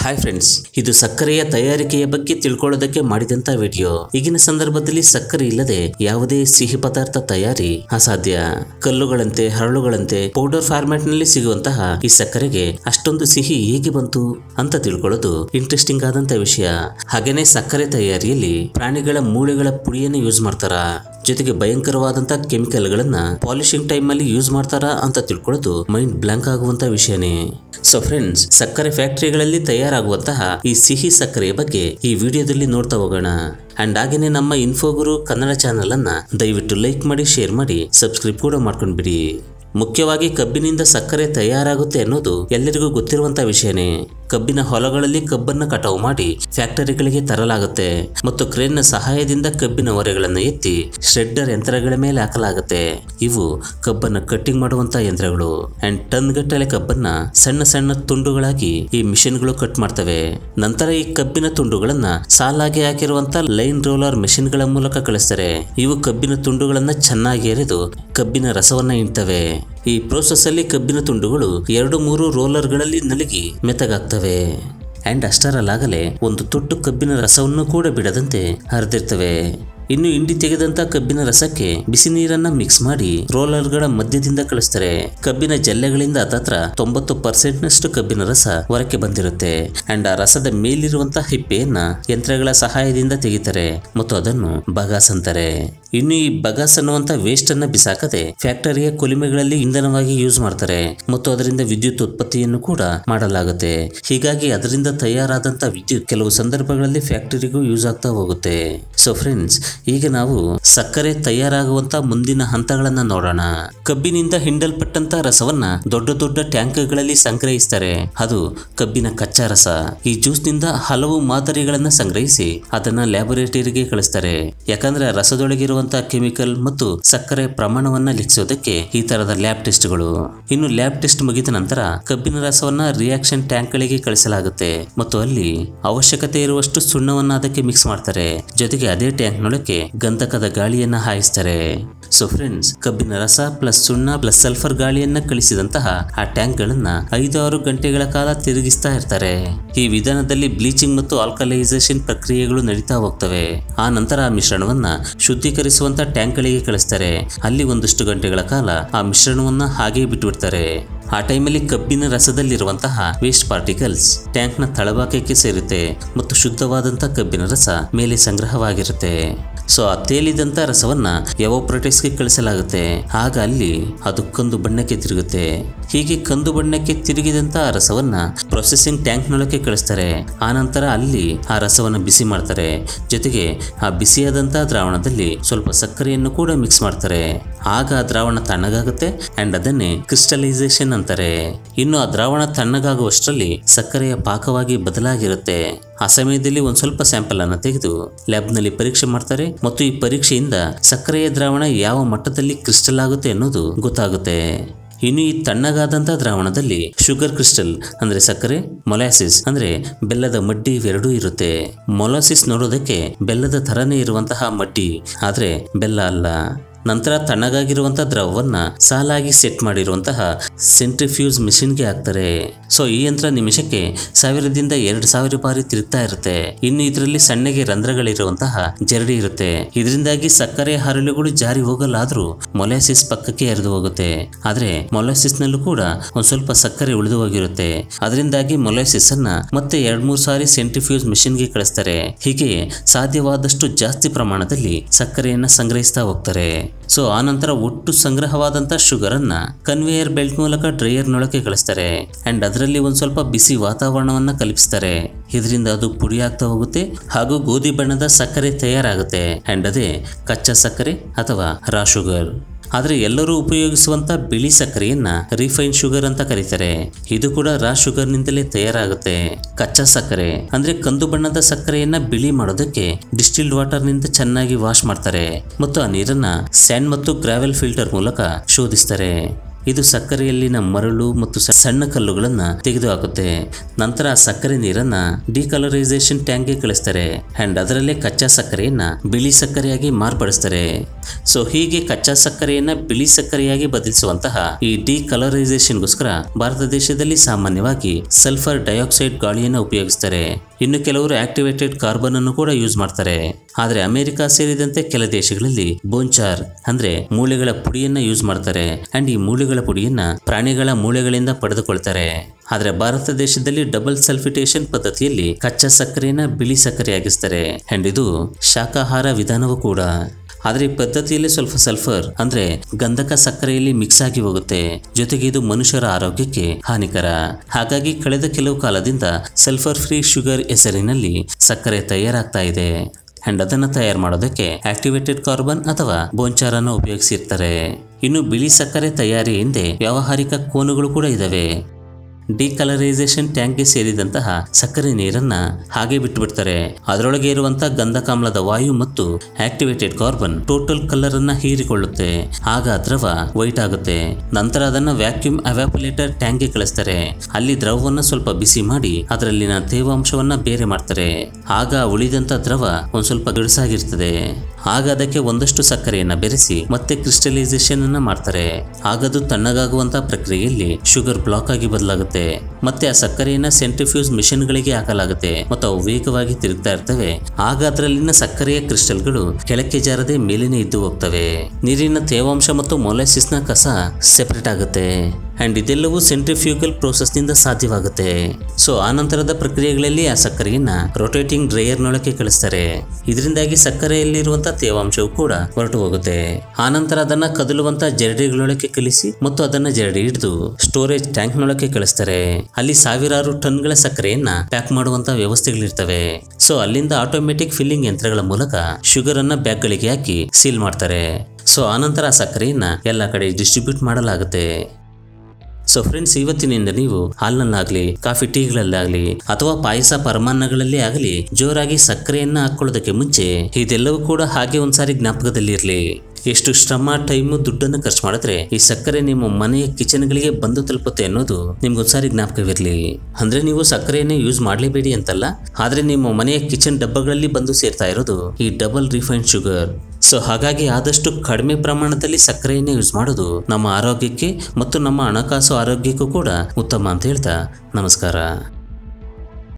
hi friends ಇದು ಸಕ್ಕರೆಯ ತಯಾರಿಕೆಯ ಬಗ್ಗೆ ತಿಳ್ಕೊಳ್ಳೋದಕ್ಕೆ ಮಾಡಿದಂತ ವಿಡಿಯೋ ಈಗಿನ ಸಂದರ್ಭದಲ್ಲಿ ಸಕ್ಕರೆ ಇಲ್ಲದೆ ಯಾವುದೇ ಸಿಹಿ ಪದಾರ್ಥ ತಯಾರಿ ಅಸಾಧ್ಯ ಕಲ್ಲುಗಳಂತೆ ಹರಳುಗಳಂತೆ ಪೌಡರ್ ಫಾರ್ಮ್ಯಾಟ್ ನಲ್ಲಿ ಸಿಗುವಂತಹ ಈ ಸಕ್ಕರೆಗೆ ಅಷ್ಟೊಂದು ಸಿಹಿ ಹೇಗೆ ಬಂತು ಅಂತ ತಿಳ್ಕೊಳ್ಳೋದು ಇಂಟ್ರೆಸ್ಟಿಂಗ್ ಆದಂತ ವಿಷಯ ಹಾಗೇನೆ ಸಕ್ಕರೆ ತಯಾರಿಯಲ್ಲಿ ಪ್ರಾಣಿಗಳ ಮೂಳೆಗಳ ಪುಡಿಯನ್ನು ಯೂಸ್ ಮಾಡ್ತಾರ ಜೊತೆಗೆ ಭಯಂಕರವಾದಂತ ಕೆಮಿಕಲ್ಗಳನ್ನ ಪಾಲಿಶಿಂಗ್ ಟೈಮ್ ಅಲ್ಲಿ ಯೂಸ್ ಮಾಡ್ತಾರಾ ಅಂತ ತಿಳ್ಕೊಳ್ಳೋದು ಮೈಂಡ್ ಬ್ಲಾಂಕ್ ಆಗುವಂತ ವಿಷಯನೇ ಸೊ ಫ್ರೆಂಡ್ಸ್ ಸಕ್ಕರೆ ಫ್ಯಾಕ್ಟರಿಗಳಲ್ಲಿ ತಯಾರಾಗುವಂತಹ ಈ ಸಿಹಿ ಸಕ್ಕರೆಯ ಬಗ್ಗೆ ಈ ವಿಡಿಯೋದಲ್ಲಿ ನೋಡ್ತಾ ಹೋಗೋಣ ಅಂಡ್ ಹಾಗೇನೆ ನಮ್ಮ ಇನ್ಫೋಗುರು ಕನ್ನಡ ಚಾನಲ್ ಅನ್ನ ದಯವಿಟ್ಟು ಲೈಕ್ ಮಾಡಿ ಶೇರ್ ಮಾಡಿ ಸಬ್ಸ್ಕ್ರೈಬ್ ಕೂಡ ಮಾಡ್ಕೊಂಡ್ಬಿಡಿ ಮುಖ್ಯವಾಗಿ ಕಬ್ಬಿನಿಂದ ಸಕ್ಕರೆ ತಯಾರಾಗುತ್ತೆ ಅನ್ನೋದು ಎಲ್ಲರಿಗೂ ಗೊತ್ತಿರುವಂತ ವಿಷಯನೇ ಕಬ್ಬಿನ ಹೊಲಗಳಲ್ಲಿ ಕಬ್ಬನ್ನ ಕಟಾವು ಮಾಡಿ ಫ್ಯಾಕ್ಟರಿಗಳಿಗೆ ತರಲಾಗುತ್ತೆ ಮತ್ತು ಕ್ರೇನ್ನ ಸಹಾಯದಿಂದ ಕಬ್ಬಿನ ಹೊರೆಗಳನ್ನು ಎತ್ತಿ ಶ್ರೆಡ್ಡರ್ ಯಂತ್ರಗಳ ಮೇಲೆ ಹಾಕಲಾಗುತ್ತೆ ಇವು ಕಬ್ಬನ್ನ ಕಟ್ಟಿಂಗ್ ಮಾಡುವಂತ ಯಂತ್ರಗಳು ಅಂಡ್ ಟನ್ ಗಟ್ಟಲೆ ಕಬ್ಬನ್ನ ಸಣ್ಣ ಸಣ್ಣ ತುಂಡುಗಳಾಗಿ ಈ ಮಿಷಿನ್ಗಳು ಕಟ್ ಮಾಡ್ತವೆ ನಂತರ ಈ ಕಬ್ಬಿನ ತುಂಡುಗಳನ್ನ ಸಾಲಾಗಿ ಹಾಕಿರುವಂತ ಲೈನ್ ರೋಲರ್ ಮೆಷಿನ್ಗಳ ಮೂಲಕ ಕಳಿಸ್ತಾರೆ ಇವು ಕಬ್ಬಿನ ತುಂಡುಗಳನ್ನ ಚೆನ್ನಾಗಿ ಎರೆದು ಕಬ್ಬಿನ ರಸವನ್ನ ಇಂತವೆ ಈ ಪ್ರೋಸೆಸ್ ಅಲ್ಲಿ ಕಬ್ಬಿನ ತುಂಡುಗಳು ಎರಡು ಮೂರು ರೋಲರ್ಗಳಲ್ಲಿ ನಲುಗಿ ಮೆತ್ತಗಾಗ್ತವೆ ಅಂಡ್ ಅಷ್ಟರಲ್ಲಾಗಲೇ ಒಂದು ತೊಟ್ಟು ಕಬ್ಬಿನ ರಸವನ್ನು ಕೂಡ ಬಿಡದಂತೆ ಹರಿದಿರ್ತವೆ ಇನ್ನು ಇಂಡಿ ತೆಗೆದಂತ ಕಬ್ಬಿನ ರಸಕ್ಕೆ ಬಿಸಿ ನೀರನ್ನ ಮಿಕ್ಸ್ ಮಾಡಿ ರೋಲರ್ಗಳ ಮಧ್ಯದಿಂದ ಕಳಿಸ್ತಾರೆ ಕಬ್ಬಿನ ಜಲ್ಲೆಗಳಿಂದ ಹತ್ತತ್ರ ತೊಂಬತ್ತು ಪರ್ಸೆಂಟ್ ನಷ್ಟು ಕಬ್ಬಿನ ರಸ ಹೊರಕ್ಕೆ ಬಂದಿರುತ್ತೆ ಅಂಡ್ ಆ ರಸದ ಮೇಲಿರುವಂತಹ ಹಿಪ್ಪೆಯನ್ನ ಯಂತ್ರಗಳ ಸಹಾಯದಿಂದ ತೆಗಿತಾರೆ ಮತ್ತು ಅದನ್ನು ಬಗಾಸ್ ಅಂತಾರೆ ಇನ್ನು ಈ ಬಗಾಸ್ ಅನ್ನುವಂತ ವೇಸ್ಟ್ ಅನ್ನ ಬಿಸಾಕದೆ ಫ್ಯಾಕ್ಟರಿಯ ಕೊಲಿಮೆಗಳಲ್ಲಿ ಇಂಧನವಾಗಿ ಯೂಸ್ ಮಾಡ್ತಾರೆ ಮತ್ತು ಅದರಿಂದ ವಿದ್ಯುತ್ ಉತ್ಪತ್ತಿಯನ್ನು ಕೂಡ ಮಾಡಲಾಗುತ್ತೆ ಹೀಗಾಗಿ ಅದರಿಂದ ತಯಾರಾದಂತ ವಿದ್ಯುತ್ ಕೆಲವು ಸಂದರ್ಭಗಳಲ್ಲಿ ಫ್ಯಾಕ್ಟರಿಗೂ ಯೂಸ್ ಆಗ್ತಾ ಹೋಗುತ್ತೆ ಸೊ ಫ್ರೆಂಡ್ಸ್ ಈಗ ನಾವು ಸಕ್ಕರೆ ತಯಾರಾಗುವಂತ ಮುಂದಿನ ಹಂತಗಳನ್ನ ನೋಡೋಣ ಕಬ್ಬಿನಿಂದ ಹಿಂಡಲ್ಪಟ್ಟಂತ ರಸವನ್ನ ದೊಡ್ಡ ದೊಡ್ಡ ಟ್ಯಾಂಕ್ಗಳಲ್ಲಿ ಸಂಗ್ರಹಿಸ್ತಾರೆ ಅದು ಕಬ್ಬಿನ ಕಚ್ಚಾ ರಸ ಈ ಜ್ಯೂಸ್ನಿಂದ ಹಲವು ಮಾದರಿಗಳನ್ನ ಸಂಗ್ರಹಿಸಿ ಅದನ್ನ ಲ್ಯಾಬೊರೇಟರಿಗೆ ಕಳಿಸ್ತಾರೆ ಯಾಕಂದ್ರೆ ಆ ರಸದೊಳಗಿರುವಂತಹ ಕೆಮಿಕಲ್ ಮತ್ತು ಸಕ್ಕರೆ ಪ್ರಮಾಣವನ್ನ ಲೆಕ್ಕಿಸೋದಕ್ಕೆ ಈ ತರದ ಲ್ಯಾಬ್ ಟೆಸ್ಟ್ಗಳು ಇನ್ನು ಲ್ಯಾಬ್ ಟೆಸ್ಟ್ ಮುಗಿದ ನಂತರ ಕಬ್ಬಿನ ರಸವನ್ನ ರಿಯಾಕ್ಷನ್ ಟ್ಯಾಂಕ್ಗಳಿಗೆ ಕಳಿಸಲಾಗುತ್ತೆ ಮತ್ತು ಅಲ್ಲಿ ಅವಶ್ಯಕತೆ ಇರುವಷ್ಟು ಸುಣ್ಣವನ್ನ ಅದಕ್ಕೆ ಮಿಕ್ಸ್ ಮಾಡ್ತಾರೆ ಜೊತೆಗೆ ಅದೇ ಟ್ಯಾಂಕ್ ನೊಳಕ್ಕೆ ಗಂಧಕದ ಗಾಳಿಯನ್ನ ಹಾಯಿಸ್ತಾರೆ ಸೊ ಫ್ರೆಂಡ್ಸ್ ಕಬ್ಬಿನ ರಸ ಪ್ಲಸ್ ಸುಣ್ಣ ಪ್ಲಸ್ ಸಲ್ಫರ್ ಗಾಳಿಯನ್ನ ಕಳಿಸಿದಂತಹ ಆ ಟ್ಯಾಂಕ್ ಗಳನ್ನ ಐದು ಆರು ಗಂಟೆಗಳ ಕಾಲ ತಿರುಗಿಸ್ತಾ ಇರ್ತಾರೆ ಈ ವಿಧಾನದಲ್ಲಿ ಬ್ಲೀಚಿಂಗ್ ಮತ್ತು ಆಲ್ಕಲೈಸೇಷನ್ ಪ್ರಕ್ರಿಯೆಗಳು ನಡೀತಾ ಹೋಗ್ತವೆ ಆ ನಂತರ ಆ ಮಿಶ್ರಣವನ್ನ ಶುದ್ಧೀಕರಿಸುವಂತ ಟ್ಯಾಂಕ್ಗಳಿಗೆ ಕಳಿಸ್ತಾರೆ ಅಲ್ಲಿ ಒಂದಷ್ಟು ಗಂಟೆಗಳ ಕಾಲ ಆ ಮಿಶ್ರಣವನ್ನ ಹಾಗೆ ಬಿಟ್ಬಿಡ್ತಾರೆ ಆ ಟೈಮಲ್ಲಿ ಕಬ್ಬಿನ ರಸದಲ್ಲಿರುವಂತಹ ವೇಸ್ಟ್ ಪಾರ್ಟಿಕಲ್ಸ್ ಟ್ಯಾಂಕ್ನ ತಳಭಾಗಕ್ಕೆ ಸೇರುತ್ತೆ ಮತ್ತು ಶುದ್ಧವಾದಂಥ ಕಬ್ಬಿನ ರಸ ಮೇಲೆ ಸಂಗ್ರಹವಾಗಿರುತ್ತೆ ಸೊ ಆ ತೇಲಿದಂಥ ರಸವನ್ನ ಗೆ ಕಳಿಸಲಾಗುತ್ತೆ ಆಗ ಅಲ್ಲಿ ಅದು ಕಂದು ಬಣ್ಣಕ್ಕೆ ತಿರುಗುತ್ತೆ ಹೀಗೆ ಕಂದು ಬಣ್ಣಕ್ಕೆ ತಿರುಗಿದಂತ ಆ ರಸವನ್ನ ಪ್ರೊಸೆಸಿಂಗ್ ಟ್ಯಾಂಕ್ನೊಳಗೆ ಕಳಿಸ್ತಾರೆ ಆ ನಂತರ ಅಲ್ಲಿ ಆ ರಸವನ್ನ ಬಿಸಿ ಮಾಡ್ತಾರೆ ಜೊತೆಗೆ ಆ ಬಿಸಿಯಾದಂಥ ದ್ರಾವಣದಲ್ಲಿ ಸ್ವಲ್ಪ ಸಕ್ಕರೆಯನ್ನು ಕೂಡ ಮಿಕ್ಸ್ ಮಾಡ್ತಾರೆ ಆಗ ಆ ದ್ರಾವಣ ತಣ್ಣಗಾಗುತ್ತೆ ಅಂಡ್ ಅದನ್ನೇ ಕ್ರಿಸ್ಟಲೈಸೇಷನ್ ಅಂತಾರೆ ಇನ್ನು ಆ ದ್ರಾವಣ ತಣ್ಣಗಾಗುವಷ್ಟರಲ್ಲಿ ಸಕ್ಕರೆಯ ಪಾಕವಾಗಿ ಬದಲಾಗಿರುತ್ತೆ ಆ ಸಮಯದಲ್ಲಿ ಒಂದು ಸ್ವಲ್ಪ ಸ್ಯಾಂಪಲ್ ಅನ್ನು ತೆಗೆದು ಲ್ಯಾಬ್ನಲ್ಲಿ ಪರೀಕ್ಷೆ ಮಾಡ್ತಾರೆ ಮತ್ತು ಈ ಪರೀಕ್ಷೆಯಿಂದ ಸಕ್ಕರೆಯ ದ್ರಾವಣ ಯಾವ ಮಟ್ಟದಲ್ಲಿ ಕ್ರಿಸ್ಟಲ್ ಆಗುತ್ತೆ ಅನ್ನೋದು ಗೊತ್ತಾಗುತ್ತೆ ಇನ್ನು ಈ ತಣ್ಣಗಾದಂಥ ದ್ರಾವಣದಲ್ಲಿ ಶುಗರ್ ಕ್ರಿಸ್ಟಲ್ ಅಂದ್ರೆ ಸಕ್ಕರೆ ಮೊಲಾಸಿಸ್ ಅಂದ್ರೆ ಬೆಲ್ಲದ ಮಡ್ಡಿ ಇವೆರಡೂ ಇರುತ್ತೆ ಮೊಲಾಸಿಸ್ ನೋಡೋದಕ್ಕೆ ಬೆಲ್ಲದ ತರನೇ ಇರುವಂತಹ ಮಡ್ಡಿ ಆದ್ರೆ ಬೆಲ್ಲ ಅಲ್ಲ ನಂತರ ತಣ್ಣಗಾಗಿರುವಂತಹ ದ್ರವವನ್ನ ಸಾಲಾಗಿ ಸೆಟ್ ಮಾಡಿರುವಂತಹ ಸೆಂಟ್ರಿಫ್ಯೂಸ್ ಮಿಷಿನ್ಗೆ ಹಾಕ್ತಾರೆ ಸೊ ಈ ಯಂತ್ರ ನಿಮಿಷಕ್ಕೆ ಸಾವಿರದಿಂದ ಎರಡು ಸಾವಿರ ಬಾರಿ ತಿರುಗ್ತಾ ಇರುತ್ತೆ ಇನ್ನು ಇದರಲ್ಲಿ ಸಣ್ಣಗೆ ರಂಧ್ರಗಳಿರುವಂತಹ ಜರಡಿ ಇರುತ್ತೆ ಇದರಿಂದಾಗಿ ಸಕ್ಕರೆ ಹರಳುಗಳು ಜಾರಿ ಹೋಗಲಾದ್ರೂ ಮೊಲಾಸಿಸ್ ಪಕ್ಕಕ್ಕೆ ಹರಿದು ಹೋಗುತ್ತೆ ಆದ್ರೆ ಮೊಲಾಸಿಸ್ ನಲ್ಲೂ ಕೂಡ ಒಂದ್ ಸ್ವಲ್ಪ ಸಕ್ಕರೆ ಉಳಿದು ಹೋಗಿರುತ್ತೆ ಅದರಿಂದಾಗಿ ಮೊಲಾಸಿಸ್ ಅನ್ನ ಮತ್ತೆ ಎರಡ್ ಮೂರು ಸಾರಿ ಸೆಂಟ್ರಿಫ್ಯೂಸ್ ಮಿಷಿನ್ಗೆ ಕಳಿಸ್ತಾರೆ ಹೀಗೆ ಸಾಧ್ಯವಾದಷ್ಟು ಜಾಸ್ತಿ ಪ್ರಮಾಣದಲ್ಲಿ ಸಕ್ಕರೆಯನ್ನ ಸಂಗ್ರಹಿಸ್ತಾ ಹೋಗ್ತಾರೆ ಸೊ ಆನಂತರ ಒಟ್ಟು ಸಂಗ್ರಹವಾದಂತ ಶುಗರ್ ಅನ್ನ ಕನ್ವೇಯರ್ ಬೆಲ್ಟ್ ಮೂಲಕ ಡ್ರೈಯರ್ ನೊಳಗೆ ಕಳಿಸ್ತಾರೆ ಅಂಡ್ ಅದರಲ್ಲಿ ಒಂದ್ ಸ್ವಲ್ಪ ಬಿಸಿ ವಾತಾವರಣವನ್ನ ಕಲ್ಪಿಸ್ತಾರೆ ಇದರಿಂದ ಅದು ಪುಡಿ ಆಗ್ತಾ ಹೋಗುತ್ತೆ ಹಾಗೂ ಗೋಧಿ ಬಣ್ಣದ ಸಕ್ಕರೆ ತಯಾರಾಗುತ್ತೆ ಅಂಡ್ ಅದೇ ಕಚ್ಚಾ ಸಕ್ಕರೆ ಅಥವಾ ರಾ ಶುಗರ್ ಆದರೆ ಎಲ್ಲರೂ ಉಪಯೋಗಿಸುವಂತ ಬಿಳಿ ಸಕ್ಕರೆಯನ್ನ ರಿಫೈನ್ ಶುಗರ್ ಅಂತ ಕರೀತಾರೆ ಇದು ಕೂಡ ರಾ ಶುಗರ್ನಿಂದಲೇ ತಯಾರಾಗುತ್ತೆ ಕಚ್ಚಾ ಸಕ್ಕರೆ ಅಂದ್ರೆ ಕಂದು ಬಣ್ಣದ ಸಕ್ಕರೆಯನ್ನ ಬಿಳಿ ಮಾಡೋದಕ್ಕೆ ಡಿಸ್ಟಿಲ್ಡ್ ವಾಟರ್ನಿಂದ ಚೆನ್ನಾಗಿ ವಾಶ್ ಮಾಡ್ತಾರೆ ಮತ್ತು ಆ ನೀರನ್ನ ಸ್ಯಾಂಡ್ ಮತ್ತು ಗ್ರಾವೆಲ್ ಫಿಲ್ಟರ್ ಮೂಲಕ ಶೋಧಿಸ್ತಾರೆ ಇದು ಸಕ್ಕರೆಯಲ್ಲಿನ ಮರಳು ಮತ್ತು ಸ- ಸಣ್ಣ ಕಲ್ಲುಗಳನ್ನ ತೆಗೆದುಹಾಕುತ್ತೆ ನಂತರ ಆ ಸಕ್ಕರೆ ನೀರನ್ನ ಡಿಕಲರೈಸೇಷನ್ ಟ್ಯಾಂಕ್ಗೆ ಕಳಿಸ್ತಾರೆ ಅಂಡ್ ಅದರಲ್ಲೇ ಕಚ್ಚಾ ಸಕ್ಕರೆಯನ್ನ ಬಿಳಿ ಸಕ್ಕರೆಯಾಗಿ ಮಾರ್ಪಡಿಸ್ತಾರೆ ಸೊ ಹೀಗೆ ಕಚ್ಚಾ ಸಕ್ಕರೆಯನ್ನ ಬಿಳಿ ಸಕ್ಕರೆಯಾಗಿ ಬದಲಿಸುವಂತಹ ಈ ಡಿಕಲರೈಸೇಷನ್ಗೋಸ್ಕರ ಭಾರತ ದೇಶದಲ್ಲಿ ಸಾಮಾನ್ಯವಾಗಿ ಸಲ್ಫರ್ ಡೈಆಕ್ಸೈಡ್ ಗಾಳಿಯನ್ನು ಉಪಯೋಗಿಸ್ತಾರೆ ಇನ್ನು ಕೆಲವರು ಆಕ್ಟಿವೇಟೆಡ್ ಕಾರ್ಬನ್ ಅನ್ನು ಕೂಡ ಯೂಸ್ ಮಾಡ್ತಾರೆ ಆದ್ರೆ ಅಮೆರಿಕ ಸೇರಿದಂತೆ ಕೆಲ ದೇಶಗಳಲ್ಲಿ ಬೋನ್ಚಾರ್ ಅಂದ್ರೆ ಮೂಳೆಗಳ ಪುಡಿಯನ್ನ ಯೂಸ್ ಮಾಡ್ತಾರೆ ಅಂಡ್ ಈ ಮೂಳೆಗಳ ಪುಡಿಯನ್ನ ಪ್ರಾಣಿಗಳ ಮೂಳೆಗಳಿಂದ ಪಡೆದುಕೊಳ್ತಾರೆ ಆದ್ರೆ ಭಾರತ ದೇಶದಲ್ಲಿ ಡಬಲ್ ಸಲ್ಫಿಟೇಷನ್ ಪದ್ಧತಿಯಲ್ಲಿ ಕಚ್ಚಾ ಸಕ್ಕರೆಯನ್ನ ಬಿಳಿ ಸಕ್ಕರೆಯಾಗಿಸ್ತಾರೆ ಅಂಡ್ ಇದು ಶಾಕಾಹಾರ ವಿಧಾನವೂ ಕೂಡ ಆದ್ರೆ ಈ ಪದ್ಧತಿಯಲ್ಲಿ ಸ್ವಲ್ಪ ಸಲ್ಫರ್ ಅಂದ್ರೆ ಗಂಧಕ ಸಕ್ಕರೆಯಲ್ಲಿ ಮಿಕ್ಸ್ ಆಗಿ ಹೋಗುತ್ತೆ ಜೊತೆಗೆ ಇದು ಮನುಷ್ಯರ ಆರೋಗ್ಯಕ್ಕೆ ಹಾನಿಕರ ಹಾಗಾಗಿ ಕಳೆದ ಕೆಲವು ಕಾಲದಿಂದ ಸಲ್ಫರ್ ಫ್ರೀ ಶುಗರ್ ಹೆಸರಿನಲ್ಲಿ ಸಕ್ಕರೆ ತಯಾರಾಗ್ತಾ ಇದೆ ಅಂಡ್ ಅದನ್ನ ತಯಾರು ಮಾಡೋದಕ್ಕೆ ಆಕ್ಟಿವೇಟೆಡ್ ಕಾರ್ಬನ್ ಅಥವಾ ಬೋಂಚಾರನ್ನು ಉಪಯೋಗಿಸಿರ್ತಾರೆ ಇನ್ನು ಬಿಳಿ ಸಕ್ಕರೆ ತಯಾರಿ ಹಿಂದೆ ವ್ಯಾವಹಾರಿಕ ಕೋನುಗಳು ಕೂಡ ಇದಾವೆ ಡಿಕಲರೈಸೇಷನ್ ಟ್ಯಾಂಕ್ಗೆ ಸೇರಿದಂತಹ ಸಕ್ಕರೆ ನೀರನ್ನ ಹಾಗೆ ಬಿಟ್ಟುಬಿಡ್ತಾರೆ ಅದರೊಳಗೆ ಇರುವಂತಹ ಗಂಧಕಾಮ್ಲದ ವಾಯು ಮತ್ತು ಆಕ್ಟಿವೇಟೆಡ್ ಕಾರ್ಬನ್ ಟೋಟಲ್ ಕಲರ್ ಅನ್ನ ಹೀರಿಕೊಳ್ಳುತ್ತೆ ಆಗ ಆ ದ್ರವ ವೈಟ್ ಆಗುತ್ತೆ ನಂತರ ಅದನ್ನ ವ್ಯಾಕ್ಯೂಮ್ ಅವ್ಯಾಪುಲೇಟರ್ ಟ್ಯಾಂಕ್ಗೆ ಕಳಿಸ್ತಾರೆ ಅಲ್ಲಿ ದ್ರವವನ್ನ ಸ್ವಲ್ಪ ಬಿಸಿ ಮಾಡಿ ಅದರಲ್ಲಿನ ತೇವಾಂಶವನ್ನ ಬೇರೆ ಮಾಡ್ತಾರೆ ಆಗ ಉಳಿದಂತ ದ್ರವ ಒಂದ್ ಸ್ವಲ್ಪ ಗಡಸಾಗಿರ್ತದೆ ಆಗ ಅದಕ್ಕೆ ಒಂದಷ್ಟು ಸಕ್ಕರೆಯನ್ನ ಬೆರೆಸಿ ಮತ್ತೆ ಕ್ರಿಸ್ಟಲೈಸೇಷನ್ ಅನ್ನ ಮಾಡ್ತಾರೆ ಆಗದು ತಣ್ಣಗಾಗುವಂತ ಪ್ರಕ್ರಿಯೆಯಲ್ಲಿ ಶುಗರ್ ಬ್ಲಾಕ್ ಆಗಿ ಬದಲಾಗುತ್ತೆ ಮತ್ತೆ ಆ ಸಕ್ಕರೆಯನ್ನ ಸೆಂಟ್ರಿಫ್ಯೂಸ್ ಮಿಷನ್ಗಳಿಗೆ ಹಾಕಲಾಗುತ್ತೆ ಮತ್ತು ಅವು ವೇಗವಾಗಿ ತಿರುಗ್ತಾ ಇರ್ತವೆ ಆಗ ಅದರಲ್ಲಿನ ಸಕ್ಕರೆಯ ಕ್ರಿಸ್ಟಲ್ಗಳು ಕೆಳಕ್ಕೆ ಜಾರದೆ ಮೇಲಿನ ಇದ್ದು ಹೋಗ್ತವೆ ನೀರಿನ ತೇವಾಂಶ ಮತ್ತು ಮೊಲಾಸಿಸ್ನ ಕಸ ಸೆಪರೇಟ್ ಆಗುತ್ತೆ ಅಂಡ್ ಇದೆಲ್ಲವೂ ಸೆಂಟ್ರಿಫ್ಯೂಗಲ್ ಪ್ರೋಸೆಸ್ನಿಂದ ಸಾಧ್ಯವಾಗುತ್ತೆ ಸೊ ಆನಂತರದ ಪ್ರಕ್ರಿಯೆಗಳಲ್ಲಿ ಆ ಸಕ್ಕರೆಯನ್ನ ರೊಟೇಟಿಂಗ್ ಡ್ರೈಯರ್ನೊಳಗೆ ಕಳಿಸ್ತಾರೆ ಇದರಿಂದಾಗಿ ಸಕ್ಕರೆಯಲ್ಲಿರುವಂತಹ ತೇವಾಂಶವು ಕೂಡ ಹೊರಟು ಹೋಗುತ್ತೆ ಆನಂತರ ಅದನ್ನ ಕದಲುವಂತ ಜರಡಿಗಳೊಳಗೆ ಕಲಿಸಿ ಮತ್ತು ಅದನ್ನ ಜರಡಿ ಹಿಡಿದು ಸ್ಟೋರೇಜ್ ಟ್ಯಾಂಕ್ನೊಳಗೆ ಕಳಿಸ್ತಾರೆ ಅಲ್ಲಿ ಸಾವಿರಾರು ಟನ್ಗಳ ಸಕ್ಕರೆಯನ್ನ ಪ್ಯಾಕ್ ಮಾಡುವಂತ ವ್ಯವಸ್ಥೆಗಳಿರ್ತವೆ ಸೊ ಅಲ್ಲಿಂದ ಆಟೋಮೆಟಿಕ್ ಫಿಲ್ಲಿಂಗ್ ಯಂತ್ರಗಳ ಮೂಲಕ ಶುಗರ್ ಅನ್ನ ಬ್ಯಾಗ್ಗಳಿಗೆ ಹಾಕಿ ಸೀಲ್ ಮಾಡ್ತಾರೆ ಸೊ ಆನಂತರ ಆ ಸಕ್ಕರೆಯನ್ನ ಎಲ್ಲ ಕಡೆ ಡಿಸ್ಟ್ರಿಬ್ಯೂಟ್ ಮಾಡಲಾಗುತ್ತೆ ಸೊ ಫ್ರೆಂಡ್ಸ್ ಇವತ್ತಿನಿಂದ ನೀವು ಹಾಲ್ನಲ್ಲಾಗ್ಲಿ ಕಾಫಿ ಟೀಗಳಲ್ಲಾಗ್ಲಿ ಅಥವಾ ಪಾಯಸ ಪರಮಾನ್ನಗಳಲ್ಲಿ ಆಗಲಿ ಜೋರಾಗಿ ಸಕ್ಕರೆಯನ್ನ ಹಾಕೊಳ್ಳೋದಕ್ಕೆ ಮುಂಚೆ ಇದೆಲ್ಲವೂ ಕೂಡ ಹಾಗೆ ಒಂದ್ಸಾರಿ ಜ್ಞಾಪಕದಲ್ಲಿರ್ಲಿ ಎಷ್ಟು ಶ್ರಮ ಟೈಮು ದುಡ್ಡನ್ನು ಖರ್ಚು ಮಾಡಿದ್ರೆ ಈ ಸಕ್ಕರೆ ನಿಮ್ಮ ಮನೆಯ ಕಿಚನ್ಗಳಿಗೆ ಬಂದು ತಲುಪುತ್ತೆ ಅನ್ನೋದು ನಿಮ್ಗೊಂದ್ಸಾರಿ ಜ್ಞಾಪಕವಿರಲಿ ಅಂದ್ರೆ ನೀವು ಸಕ್ಕರೆಯನ್ನ ಯೂಸ್ ಮಾಡಲೇಬೇಡಿ ಅಂತಲ್ಲ ಆದ್ರೆ ನಿಮ್ಮ ಮನೆಯ ಕಿಚನ್ ಡಬ್ಬಗಳಲ್ಲಿ ಬಂದು ಸೇರ್ತಾ ಇರೋದು ಈ ಡಬಲ್ ರಿಫೈನ್ಡ್ ಶುಗರ್ ಸೊ ಹಾಗಾಗಿ ಆದಷ್ಟು ಕಡಿಮೆ ಪ್ರಮಾಣದಲ್ಲಿ ಸಕ್ಕರೆಯನ್ನೇ ಯೂಸ್ ಮಾಡೋದು ನಮ್ಮ ಆರೋಗ್ಯಕ್ಕೆ ಮತ್ತು ನಮ್ಮ ಹಣಕಾಸು ಆರೋಗ್ಯಕ್ಕೂ ಕೂಡ ಉತ್ತಮ ಅಂತ ಹೇಳ್ತಾ ನಮಸ್ಕಾರ